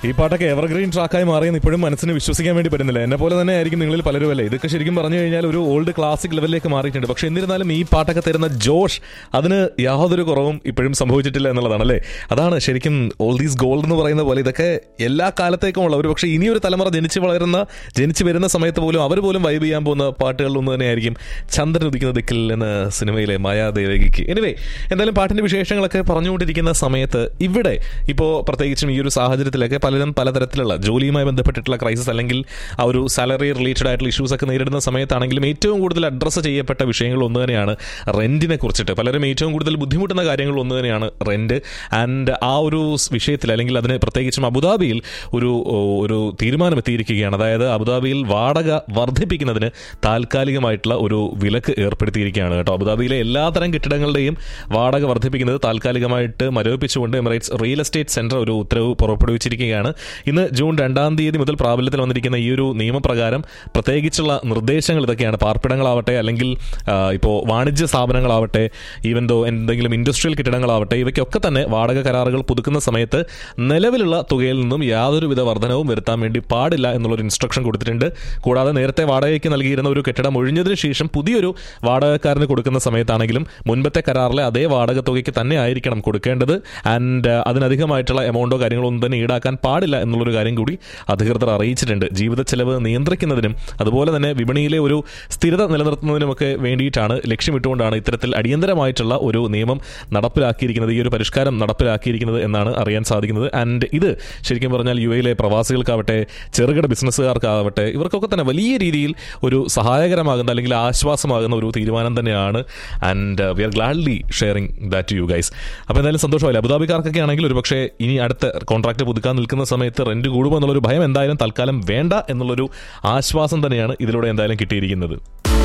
ഈ പാട്ടൊക്കെ എവർഗ്രീൻ ട്രാക്കായി മാറിയെന്ന് ഇപ്പോഴും മനസ്സിന് വിശ്വസിക്കാൻ വേണ്ടി പറ്റുന്നില്ല എന്നെ പോലെ തന്നെ ആയിരിക്കും നിങ്ങളിൽ പലരും അല്ലേ ഇതൊക്കെ ശരിക്കും പറഞ്ഞു കഴിഞ്ഞാൽ ഒരു ഓൾഡ് ക്ലാസിക് ലെവലിലേക്ക് മാറിയിട്ടുണ്ട് പക്ഷെ എന്നിരുന്നാലും ഈ പാട്ടൊക്കെ തരുന്ന ജോഷ് അതിന് യാതൊരു കുറവും ഇപ്പോഴും സംഭവിച്ചിട്ടില്ല എന്നുള്ളതാണ് അല്ലേ അതാണ് ശരിക്കും ഓൾ ദീസ് ഗോൾഡ് എന്ന് പറയുന്ന പോലെ ഇതൊക്കെ എല്ലാ കാലത്തേക്കും ഉള്ള ഒരു പക്ഷേ ഇനിയൊരു തലമുറ ജനിച്ച് വളരുന്ന ജനിച്ച് വരുന്ന സമയത്ത് പോലും അവർ പോലും വൈബ് ചെയ്യാൻ പോകുന്ന പാട്ടുകളിൽ ഒന്ന് തന്നെയായിരിക്കും ചന്ദ്രൻ ഉദിക്കുന്ന ദിക്കിൽ എന്ന സിനിമയിലെ മായാദേവകിക്ക് എനിവേ എന്തായാലും പാട്ടിന്റെ വിശേഷങ്ങളൊക്കെ പറഞ്ഞുകൊണ്ടിരിക്കുന്ന സമയത്ത് ഇവിടെ ഇപ്പോൾ പ്രത്യേകിച്ചും ഈ ഒരു സാഹചര്യത്തിലൊക്കെ പലരും പലതരത്തിലുള്ള ജോലിയുമായി ബന്ധപ്പെട്ടിട്ടുള്ള ക്രൈസിസ് അല്ലെങ്കിൽ ആ ഒരു സാലറി റിലേറ്റഡ് ആയിട്ടുള്ള ഇഷ്യൂസ് ഒക്കെ നേരിടുന്ന സമയത്താണെങ്കിലും ഏറ്റവും കൂടുതൽ അഡ്രസ്സ് ചെയ്യപ്പെട്ട വിഷയങ്ങൾ ഒന്ന് തന്നെയാണ് റെന്റിനെ കുറിച്ചിട്ട് പലരും ഏറ്റവും കൂടുതൽ ബുദ്ധിമുട്ടുന്ന കാര്യങ്ങൾ ഒന്ന് തന്നെയാണ് റെന്റ് ആൻഡ് ആ ഒരു സ് വിഷയത്തിൽ അല്ലെങ്കിൽ അതിന് പ്രത്യേകിച്ചും അബുദാബിയിൽ ഒരു ഒരു തീരുമാനം എത്തിയിരിക്കുകയാണ് അതായത് അബുദാബിയിൽ വാടക വർദ്ധിപ്പിക്കുന്നതിന് താൽക്കാലികമായിട്ടുള്ള ഒരു വിലക്ക് ഏർപ്പെടുത്തിയിരിക്കുകയാണ് കേട്ടോ അബുദാബിയിലെ എല്ലാതരം കെട്ടിടങ്ങളുടെയും വാടക വർദ്ധിപ്പിക്കുന്നത് താൽക്കാലികമായിട്ട് മരവിപ്പിച്ചുകൊണ്ട് എമിറേറ്റ്സ് റിയൽ എസ്റ്റേറ്റ് സെന്റർ ഒരു ഉത്തരവ് പുറപ്പെടുവിച്ചിരിക്കുകയാണ് ഇന്ന് ജൂൺ രണ്ടാം തീയതി മുതൽ പ്രാബല്യത്തിൽ വന്നിരിക്കുന്ന ഈ ഒരു നിയമപ്രകാരം പ്രത്യേകിച്ചുള്ള നിർദ്ദേശങ്ങൾ ഇതൊക്കെയാണ് പാർപ്പിടങ്ങളാവട്ടെ അല്ലെങ്കിൽ ഇപ്പോൾ വാണിജ്യ സ്ഥാപനങ്ങളാവട്ടെ ഈവൻ ദോ എന്തെങ്കിലും ഇൻഡസ്ട്രിയൽ കെട്ടിടങ്ങളാവട്ടെ ഇവയ്ക്കൊക്കെ തന്നെ വാടക കരാറുകൾ പുതുക്കുന്ന സമയത്ത് നിലവിലുള്ള തുകയിൽ നിന്നും യാതൊരുവിധ വർധനവും വരുത്താൻ വേണ്ടി പാടില്ല എന്നുള്ളൊരു ഇൻസ്ട്രക്ഷൻ കൊടുത്തിട്ടുണ്ട് കൂടാതെ നേരത്തെ വാടകയ്ക്ക് നൽകിയിരുന്ന ഒരു കെട്ടിടം ഒഴിഞ്ഞതിന് ശേഷം പുതിയൊരു വാടകക്കാരന് കൊടുക്കുന്ന സമയത്താണെങ്കിലും മുൻപത്തെ കരാറിലെ അതേ വാടക തുകയ്ക്ക് തന്നെ ആയിരിക്കണം കൊടുക്കേണ്ടത് ആൻഡ് അതിനധികമായിട്ടുള്ള എമൗണ്ടോ കാര്യങ്ങളോ ഒന്നും തന്നെ ഈടാക്കാൻ പാടില്ല എന്നുള്ളൊരു കാര്യം കൂടി അധികൃതർ അറിയിച്ചിട്ടുണ്ട് ജീവിത ചെലവ് നിയന്ത്രിക്കുന്നതിനും അതുപോലെ തന്നെ വിപണിയിലെ ഒരു സ്ഥിരത നിലനിർത്തുന്നതിനുമൊക്കെ വേണ്ടിയിട്ടാണ് ലക്ഷ്യമിട്ടുകൊണ്ടാണ് ഇത്തരത്തിൽ അടിയന്തരമായിട്ടുള്ള ഒരു നിയമം നടപ്പിലാക്കിയിരിക്കുന്നത് ഈ ഒരു പരിഷ്കാരം നടപ്പിലാക്കിയിരിക്കുന്നത് എന്നാണ് അറിയാൻ സാധിക്കുന്നത് ആൻഡ് ഇത് ശരിക്കും പറഞ്ഞാൽ യു എയിലെ പ്രവാസികൾക്കാവട്ടെ ചെറുകിട ബിസിനസ്സുകാർക്കാവട്ടെ ഇവർക്കൊക്കെ തന്നെ വലിയ രീതിയിൽ ഒരു സഹായകരമാകുന്ന അല്ലെങ്കിൽ ആശ്വാസമാകുന്ന ഒരു തീരുമാനം തന്നെയാണ് and we are gladly sharing that to you guys അപ്പോൾ എന്തായാലും സന്തോഷമായില്ല അബുദാബിക്കാർക്കൊക്കെ ആണെങ്കിൽ ഒരു പക്ഷേ ഇനി അടുത്ത കോൺട്രാക്ട് പുതുക്കാൻ നിൽക്കുന്ന സമയത്ത് റെന്റ് കൂടുമോ എന്നുള്ളൊരു ഭയം എന്തായാലും തൽക്കാലം വേണ്ട എന്നുള്ളൊരു ആശ്വാസം തന്നെയാണ് ഇതിലൂടെ എന്തായാലും കിട്ടിയിരിക്കുന്നത്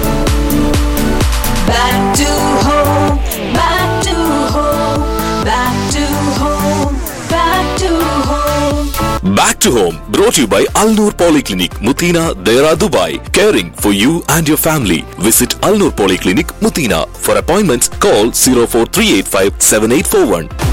Back to home, back to home, back to home, back to home. Back to home brought to you by Al Noor Polyclinic, Mutina, Dera, Dubai. Caring for you and your family. Visit Al Noor Polyclinic, Mutina. For appointments, call 04385 7841.